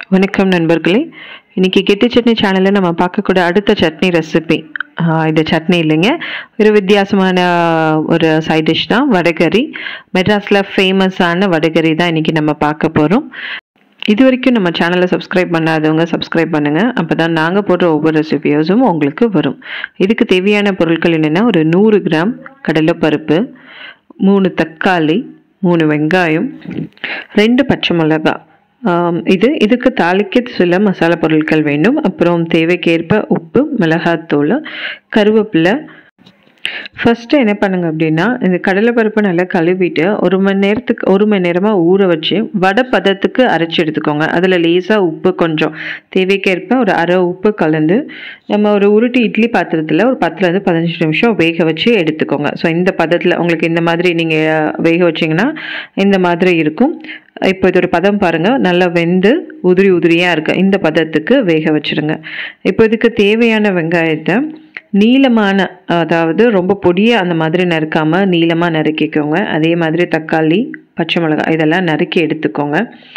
வணக்கம் நண்பர்களே இன்னைக்கு கெட்டி சட்னி சேனலில் நம்ம பார்க்கக்கூடிய அடுத்த சட்னி ரெசிபி இது சட்னி இல்லைங்க ஒரு வித்தியாசமான ஒரு சைட் டிஷ் தான் வடகரி மெட்ராஸில் ஃபேமஸான வடகரி தான் இன்னைக்கு நம்ம பார்க்க போகிறோம் இது வரைக்கும் நம்ம சேனலை சப்ஸ்கிரைப் பண்ணாதவங்க சப்ஸ்கிரைப் பண்ணுங்கள் அப்போ தான் நாங்கள் போடுற ஒவ்வொரு ரெசிபியோஸும் உங்களுக்கு வரும் இதுக்கு தேவையான பொருட்கள் என்னென்னா ஒரு நூறு கிராம் கடலைப்பருப்பு மூணு தக்காளி மூணு வெங்காயம் ரெண்டு பச்சை மிளகாய் ஆம், இது இதுக்கு தாளிக்க சில மசாலா பொருட்கள் வேண்டும் அப்புறம் தேவைக்கேற்ப உப்பு மிளகாத்தூள் கருவேப்பிலை ஃபஸ்ட்டு என்ன பண்ணுங்க அப்படின்னா இந்த கடலைப்பருப்பை நல்லா கழுவிட்டு ஒரு மணி நேரத்துக்கு ஒரு மணி நேரமாக ஊற வச்சு வடை பதத்துக்கு அரைச்சி எடுத்துக்கோங்க அதில் லேசாக உப்பு கொஞ்சம் தேவைக்கேற்ப ஒரு அரை உப்பு கலந்து நம்ம ஒரு உருட்டி இட்லி பாத்திரத்தில் ஒரு பத்துலேருந்து பதினஞ்சு நிமிஷம் வேக வச்சு எடுத்துக்கோங்க ஸோ இந்த பதத்தில் உங்களுக்கு இந்த மாதிரி நீங்கள் வேக வச்சிங்கன்னா இந்த மாதிரி இருக்கும் இப்போ இது ஒரு பதம் பாருங்கள் நல்லா வெந்து உதிரி உதிரியாக இருக்கு இந்த பதத்துக்கு வேக வச்சிருங்க இப்போ இதுக்கு தேவையான வெங்காயத்தை நீளமான அதாவது ரொம்ப பொடியாக அந்த மாதிரி நறுக்காமல் நீளமாக நறுக்கிக்கோங்க அதே மாதிரி தக்காளி பச்சை மிளகாய் இதெல்லாம் நறுக்கி எடுத்துக்கோங்க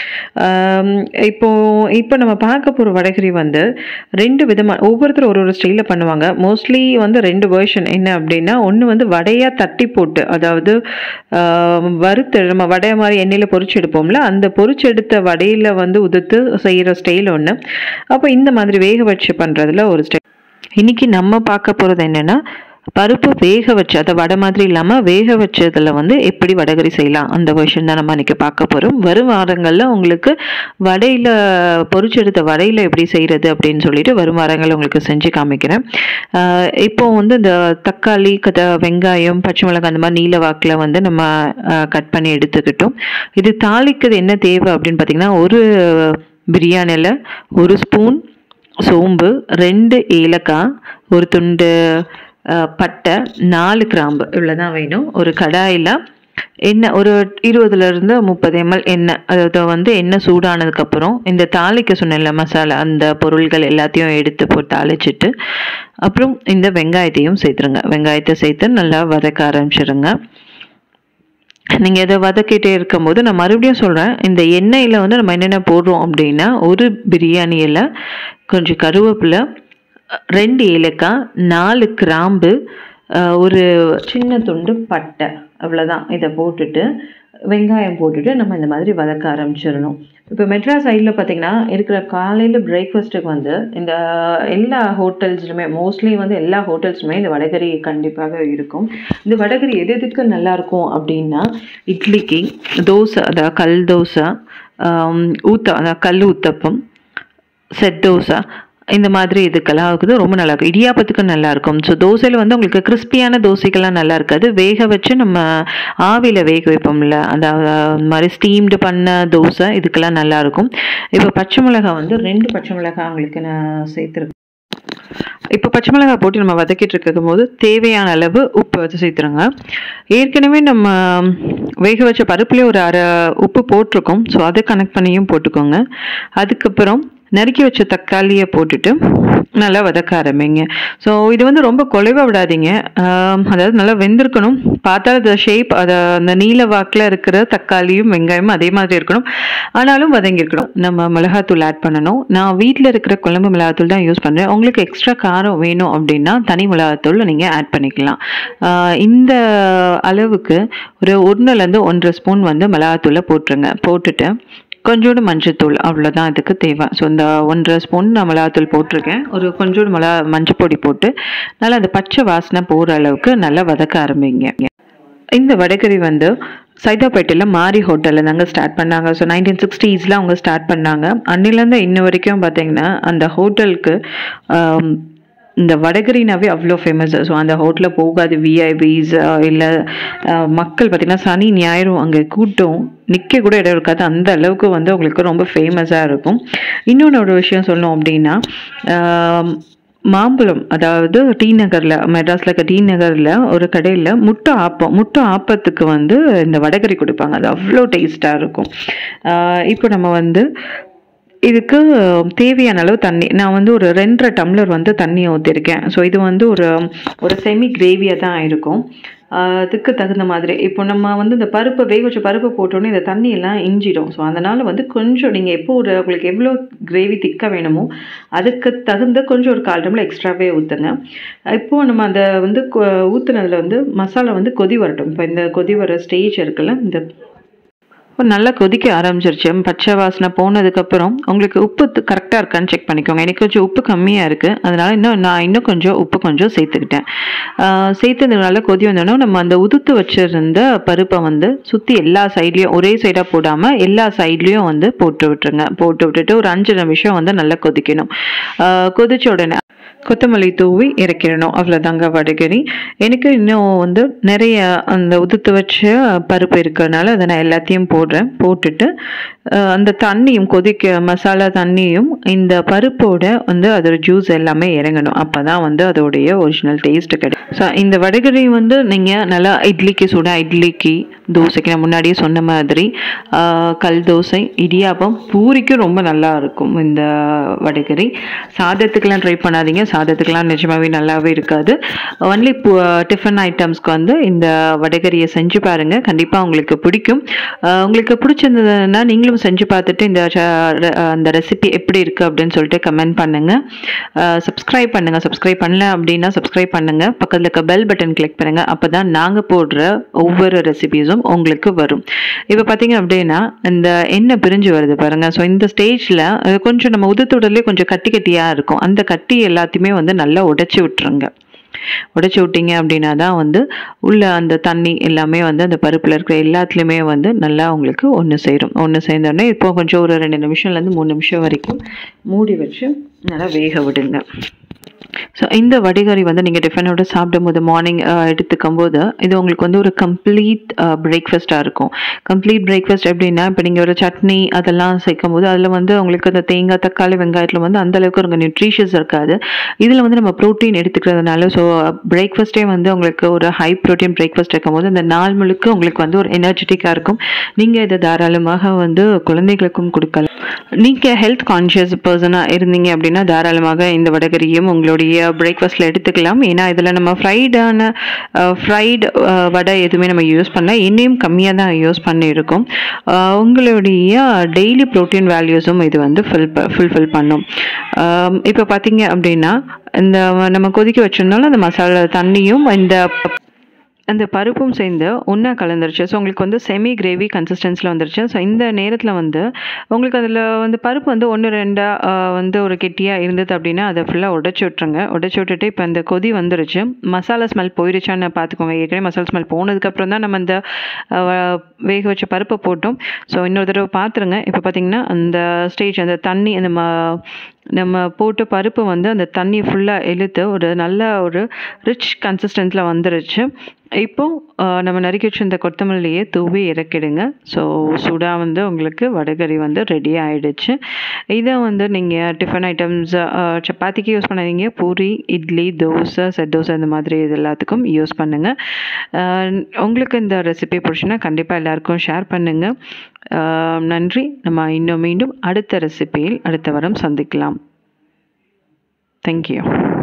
ஆம், இப்போ இப்போ நம்ம பார்க்க போகிற வடகரி வந்து ரெண்டு விதமாக ஒவ்வொருத்தரும் ஒரு ஒரு ஸ்டைலில் பண்ணுவாங்க மோஸ்ட்லி வந்து ரெண்டு வேர்ஷன் என்ன அப்படின்னா ஒன்று வந்து வடையாக தட்டி போட்டு அதாவது ஆம், வறுத்து நம்ம வடை மாதிரி எண்ணெயில் பொரிச்சு எடுப்போம்ல அந்த பொரிச்சு எடுத்த வடையில் வந்து உதுத்து செய்கிற ஸ்டைல் ஒன்று அப்போ இந்த மாதிரி வேக வச்சு பண்ணுறதுல ஒரு ஸ்டைல் இன்னைக்கு நம்ம பார்க்க போகிறது என்னென்னா பருப்பு வேக வச்சு அதை வடை மாதிரி இல்லாமல் வேக வச்சதில் வந்து எப்படி வடகரி செய்யலாம் அந்த வெர்ஷன் தான் நம்ம இன்னைக்கு பார்க்க போகிறோம் வரும் வாரங்களில் உங்களுக்கு வடையில் பொரிச்செடுத்த வடையில் எப்படி செய்கிறது அப்படின்னு சொல்லிட்டு வரும் வாரங்களில் உங்களுக்கு செஞ்சு காமிக்கிறேன் ஆஹ் இப்போ வந்து இந்த தக்காளி கத வெங்காயம் பச்சை மிளகாய் அந்த மாதிரி நீல வாக்கில் வந்து நம்ம கட் பண்ணி எடுத்துக்கிட்டோம் இது தாளிக்கிறது என்ன தேவை அப்படின்னு பார்த்தீங்கன்னா ஒரு பிரியாணியில் ஒரு ஸ்பூன் சோம்பு ரெண்டு ஏலக்காய் ஒரு துண்டு அஹ், பட்டை நாலு கிராம்பு இவ்வளோதான் வேணும் ஒரு கடாயில் எண்ணெய் ஒரு இருபதுலேருந்து முப்பது எம்எல் எண்ணெய் அதாவது வந்து எண்ணெய் சூடானதுக்கப்புறம் இந்த தாளிக்க சொன்னேன்ல மசாலா அந்த பொருள்கள் எல்லாத்தையும் எடுத்து போட்டு தாளிச்சிட்டு அப்புறம் இந்த வெங்காயத்தையும் சேர்த்துருங்க வெங்காயத்தை சேர்த்து நல்லா வதக்க ஆரம்பிச்சிருங்க நீங்கள் இதை வதக்கிட்டே இருக்கும்போது நான் மறுபடியும் சொல்கிறேன் இந்த எண்ணெயில் வந்து நம்ம என்னென்ன போடுறோம் அப்படின்னா ஒரு பிரியாணியில் கொஞ்சம் கருவேப்பிலை ரெண்டு ஏலக்காய் நாலு கிராம்பு அஹ், ஒரு சின்ன துண்டு பட்டை அவ்வளோதான் இதை போட்டுட்டு வெங்காயம் போட்டுட்டு நம்ம இந்த மாதிரி வதக்க ஆரம்பிச்சிடணும் இப்போ மெட்ராஸ் சைடில் பார்த்தீங்கன்னா இருக்கிற காலையில் பிரேக்ஃபாஸ்ட்டுக்கு வந்து இந்த எல்லா ஹோட்டல்ஸ்லுமே மோஸ்ட்லி வந்து எல்லா ஹோட்டல்ஸுமே இந்த வடகரி கண்டிப்பாக இருக்கும் இந்த வடகரி எது எதுக்கு நல்லா இருக்கும் அப்படின்னா இட்லிக்கு தோசை அதாவது கல் தோசை ஆம், ஊத்த அதாவது கல் ஊத்தப்பம் செட் தோசை இந்த மாதிரி இதுக்கெல்லாம் இருக்குது ரொம்ப நல்லா இருக்கும் இடியாப்பத்துக்கு நல்லா இருக்கும் ஸோ தோசையில் வந்து உங்களுக்கு கிறிஸ்பியான தோசைக்கெல்லாம் நல்லா இருக்காது வேக வச்சு நம்ம ஆவியில் வேக வைப்போம்ல அந்த அந்த மாதிரி ஸ்டீம்டு பண்ண தோசை இதுக்கெல்லாம் நல்லா இருக்கும் இப்போ பச்சை மிளகாய் வந்து ரெண்டு பச்சை மிளகாய் உங்களுக்கு நான் சேர்த்துருக்கேன் இப்போ பச்சை மிளகாய் போட்டு நம்ம வதக்கிட்டு இருக்கும் போது தேவையான அளவு உப்பு வச்சு சேர்த்துருங்க ஏற்கனவே நம்ம வேக வச்ச பருப்புலேயே ஒரு அரை உப்பு போட்டிருக்கோம் ஸோ அதை கனெக்ட் பண்ணியும் போட்டுக்கோங்க அதுக்கப்புறம் நறுக்கி வச்ச தக்காளியை போட்டுட்டு நல்லா வதக்க ஆரம்பிங்க ஸோ இது வந்து ரொம்ப குலைவ விடாதீங்க ஆம், அதாவது நல்லா வெந்திருக்கணும் பார்த்தா அந்த ஷேப் அதை அந்த நீல வாக்கில் இருக்கிற தக்காளியும் வெங்காயமும் அதே மாதிரி இருக்கணும் ஆனாலும் வதங்கியிருக்கணும் நம்ம மிளகாத்தூள் ஆட் பண்ணணும் நான் வீட்டில் இருக்கிற குழம்பு மிளகாத்தூள் தான் யூஸ் பண்ணுறேன் உங்களுக்கு எக்ஸ்ட்ரா காரம் வேணும் அப்படின்னா தனி மிளகாத்தூள் நீங்கள் ஆட் பண்ணிக்கலாம் ஆஹ் இந்த அளவுக்கு ஒரு ஒன்றுலேருந்து ஒன்றரை ஸ்பூன் வந்து மிளகாத்தூளை போட்டுருங்க போட்டுட்டு கொஞ்சோண்டு மஞ்சத்தூள் அவ்வளோதான் இதுக்கு தேவை ஸோ இந்த ஒன்றரை ஸ்பூன் நான் மிளகாத்தூள் போட்டிருக்கேன் ஒரு கொஞ்சோண்டு மிளகா மஞ்சள் பொடி போட்டு நல்லா அந்த பச்சை வாசனை போகிற அளவுக்கு நல்லா வதக்க ஆரம்பிங்க இந்த வடகரி வந்து சைதாப்பேட்டையில் மாரி ஹோட்டலில் தாங்க ஸ்டார்ட் பண்ணாங்க ஸோ நைன்டீன் சிக்ஸ்டீஸில் அவங்க ஸ்டார்ட் பண்ணாங்க அன்னிலேருந்து இன்ன வரைக்கும் பார்த்தீங்கன்னா அந்த ஹோட்டலுக்கு இந்த வடகரினாவே அவ்வளோ ஃபேமஸ் ஸோ அந்த ஹோட்டலில் போகாது விஐபிஸ் இல்லை மக்கள் பார்த்திங்கன்னா சனி ஞாயிறும் அங்கே கூட்டம் நிற்க கூட இடம் இருக்காது அந்த அளவுக்கு வந்து உங்களுக்கு ரொம்ப ஃபேமஸாக இருக்கும் இன்னொன்று ஒரு விஷயம் சொல்லணும் அப்படின்னா ஆம், மாம்பழம் அதாவது டி நகரில் மெட்ராஸில் இருக்க டி நகரில் ஒரு கடையில் முட்டை ஆப்பம் முட்டை ஆப்பத்துக்கு வந்து இந்த வடகரி கொடுப்பாங்க அது அவ்வளோ டேஸ்ட்டாக இருக்கும் ஆஹ் இப்போ நம்ம வந்து இதுக்கு தேவையான அளவு தண்ணி நான் வந்து ஒரு ரெண்டரை டம்ளர் வந்து தண்ணி ஊற்றிருக்கேன் ஸோ இது வந்து ஒரு ஒரு செமி கிரேவியாக தான் இருக்கும் அதுக்கு தகுந்த மாதிரி இப்போ நம்ம வந்து இந்த பருப்பை வேக வச்ச பருப்பை போட்டோன்னே இந்த தண்ணி எல்லாம் இஞ்சிடும் ஸோ அதனால் வந்து கொஞ்சம் நீங்கள் எப்போ ஒரு உங்களுக்கு எவ்வளோ கிரேவி திக்காக வேணுமோ அதுக்கு தகுந்த கொஞ்சம் ஒரு கால் டம்ளர் எக்ஸ்ட்ராவே ஊற்றுங்க இப்போது நம்ம அந்த வந்து ஊற்றுனதில் வந்து மசாலா வந்து கொதி வரட்டும் இப்போ இந்த கொதி வர ஸ்டேஜ் இருக்குல்ல இந்த இப்போ நல்லா கொதிக்க ஆரம்பிச்சிருச்சு பச்சை வாசனை போனதுக்கப்புறம் உங்களுக்கு உப்பு கரெக்டாக இருக்கான்னு செக் பண்ணிக்கோங்க எனக்கு கொஞ்சம் உப்பு கம்மியாக இருக்குது அதனால் இன்னும் நான் இன்னும் கொஞ்சம் உப்பு கொஞ்சம் சேர்த்துக்கிட்டேன் சேர்த்ததுனால கொதி வந்தோடனே நம்ம அந்த உதுத்து வச்சுருந்த பருப்பை வந்து சுற்றி எல்லா சைட்லேயும் ஒரே சைடாக போடாமல் எல்லா சைட்லேயும் வந்து போட்டு விட்டுருங்க போட்டு விட்டுட்டு ஒரு அஞ்சு நிமிஷம் வந்து நல்லா கொதிக்கணும் கொதிச்ச உடனே கொத்தமல்லி தூவி இறக்கிடணும் அவ்வளோதாங்க வடகரி எனக்கு இன்னும் வந்து நிறைய அந்த உதுத்து வச்ச பருப்பு இருக்கிறதுனால அதை நான் எல்லாத்தையும் போடுறேன் போட்டுட்டு அந்த தண்ணியும் கொதிக்க மசாலா தண்ணியும் இந்த பருப்போட வந்து அதோட ஜூஸ் எல்லாமே இறங்கணும் அப்போ தான் வந்து அதோடைய ஒரிஜினல் டேஸ்ட்டு கிடைக்கும் ஸோ இந்த வடகரி வந்து நீங்கள் நல்லா இட்லிக்கு சுட இட்லிக்கு தோசைக்கு நான் முன்னாடியே சொன்ன மாதிரி கல் தோசை இடியாப்பம் பூரிக்கும் ரொம்ப நல்லா இருக்கும் இந்த வடகரி சாதத்துக்கெலாம் ட்ரை பண்ணாதீங்க சாதத்துக்கெலாம் நிஜமாகவே நல்லாவே இருக்காது ஒன்லி டிஃபன் ஐட்டம்ஸ்க்கு வந்து இந்த வடகரியை செஞ்சு பாருங்கள் கண்டிப்பாக உங்களுக்கு பிடிக்கும் உங்களுக்கு பிடிச்சிருந்ததுன்னா நீங்களும் செஞ்சு பார்த்துட்டு இந்த அந்த ரெசிபி எப்படி இருக்குது அப்படின்னு சொல்லிட்டு கமெண்ட் பண்ணுங்கள் சப்ஸ்கிரைப் பண்ணுங்கள் சப்ஸ்கிரைப் பண்ணல அப்படின்னா சப்ஸ்கிரைப் பண்ணுங்கள் பக்கத்தில் இருக்க பெல் பட்டன் கிளிக் பண்ணுங்கள் அப்போ தான் நாங்கள் போடுற ஒவ்வொரு ரெசிபீஸும் உங்களுக்கு வரும் இப்போ பார்த்தீங்க அப்படின்னா இந்த எண்ணெய் பிரிஞ்சு வருது பாருங்கள் ஸோ இந்த ஸ்டேஜில் கொஞ்சம் நம்ம உதத்துடலே கொஞ்சம் கட்டி கட்டியாக இருக்கும் அந்த கட்டி எல்லாத்தையுமே வந்து நல்லா உடைச்சி விட்டுருங்க உடைச்சி விட்டீங்க அப்படின்னா தான் வந்து உள்ள அந்த தண்ணி எல்லாமே வந்து அந்த பருப்பில் இருக்கிற எல்லாத்துலேயுமே வந்து நல்லா உங்களுக்கு ஒன்று சேரும் ஒன்று சேர்ந்தோடனே இப்போ கொஞ்சம் ஒரு ரெண்டு நிமிஷம்லேருந்து மூணு நிமிஷம் வரைக்கும் மூடி வச்சு நல்லா வேக விடுங்க ஸோ இந்த வடிகறி வந்து நீங்கள் டிஃபனோட சாப்பிடும் போது மார்னிங் எடுத்துக்கும் போது இது உங்களுக்கு வந்து ஒரு கம்ப்ளீட் பிரேக்ஃபாஸ்ட்டாக இருக்கும் கம்ப்ளீட் பிரேக்ஃபாஸ்ட் எப்படின்னா இப்போ நீங்கள் ஒரு சட்னி அதெல்லாம் சேர்க்கும் போது அதில் வந்து உங்களுக்கு அந்த தேங்காய் தக்காளி வெங்காயத்தில் வந்து அந்தளவுக்கு ஒரு நியூட்ரிஷியஸ் இருக்காது இதில் வந்து நம்ம ப்ரோட்டீன் எடுத்துக்கிறதுனால ஸோ பிரேக்ஃபாஸ்ட்டே வந்து உங்களுக்கு ஒரு ஹை ப்ரோட்டீன் பிரேக்ஃபாஸ்ட் இருக்கும் போது இந்த நாள் முழுக்க உங்களுக்கு வந்து ஒரு எனர்ஜெட்டிக்காக இருக்கும் நீங்கள் இதை தாராளமாக வந்து குழந்தைகளுக்கும் கொடுக்கலாம் நீங்கள் ஹெல்த் கான்ஷியஸ் பர்சனாக இருந்தீங்க அப்படின்னா தாராளமாக இந்த வடகரியும் உங்களுடைய பிரேக்ஃபாஸ்ட்டில் எடுத்துக்கலாம் ஏன்னா இதில் நம்ம ஃப்ரைடான ஃப்ரைடு வடை எதுவுமே நம்ம யூஸ் பண்ணல எண்ணெயும் கம்மியாக தான் யூஸ் பண்ணியிருக்கோம் உங்களுடைய டெய்லி ப்ரோட்டீன் வேல்யூஸும் இது வந்து ஃபில் ஃபுல்ஃபில் பண்ணும் இப்போ பார்த்தீங்க அப்படின்னா இந்த நம்ம கொதிக்க வச்சிருந்தாலும் அந்த மசாலா தண்ணியும் இந்த அந்த பருப்பும் சேர்ந்து ஒன்றா கலந்துருச்சு ஸோ உங்களுக்கு வந்து செமி கிரேவி கன்சிஸ்டன்ஸில் வந்துருச்சு ஸோ இந்த நேரத்தில் வந்து உங்களுக்கு அதில் வந்து பருப்பு வந்து ஒன்று ரெண்டாக வந்து ஒரு கெட்டியாக இருந்தது அப்படின்னா அதை ஃபுல்லாக உடச்சி விட்ருங்க உடச்சி விட்டுட்டு இப்போ இந்த கொதி வந்துருச்சு மசாலா ஸ்மெல் போயிருச்சான்னு பார்த்துக்கோங்க ஏற்கனவே மசாலா ஸ்மெல் போனதுக்கப்புறம் தான் நம்ம இந்த வேக வச்ச பருப்பை போட்டோம் ஸோ இன்னொரு தடவை பார்த்துருங்க இப்போ பார்த்தீங்கன்னா அந்த ஸ்டேஜ் அந்த தண்ணி அந்த ம நம்ம போட்ட பருப்பு வந்து அந்த தண்ணி ஃபுல்லாக இழுத்து ஒரு நல்ல ஒரு ரிச் கன்சிஸ்டன்ஸில் வந்துருச்சு இப்போது நம்ம நறுக்கி வச்சிருந்த கொத்தமல்லியை தூவி இறக்கிடுங்க ஸோ சூடாக வந்து உங்களுக்கு வடகறி வந்து ரெடி ஆகிடுச்சு இதை வந்து நீங்கள் டிஃபன் ஐட்டம்ஸ் சப்பாத்திக்கு யூஸ் பண்ணாதீங்க பூரி இட்லி தோசை செட் தோசை இந்த மாதிரி இது எல்லாத்துக்கும் யூஸ் பண்ணுங்கள் உங்களுக்கு இந்த ரெசிபி பிடிச்சுன்னா கண்டிப்பாக எல்லாருக்கும் ஷேர் பண்ணுங்கள் நன்றி நம்ம இன்னும் மீண்டும் அடுத்த ரெசிபியில் அடுத்த வாரம் சந்திக்கலாம் தேங்க்யூ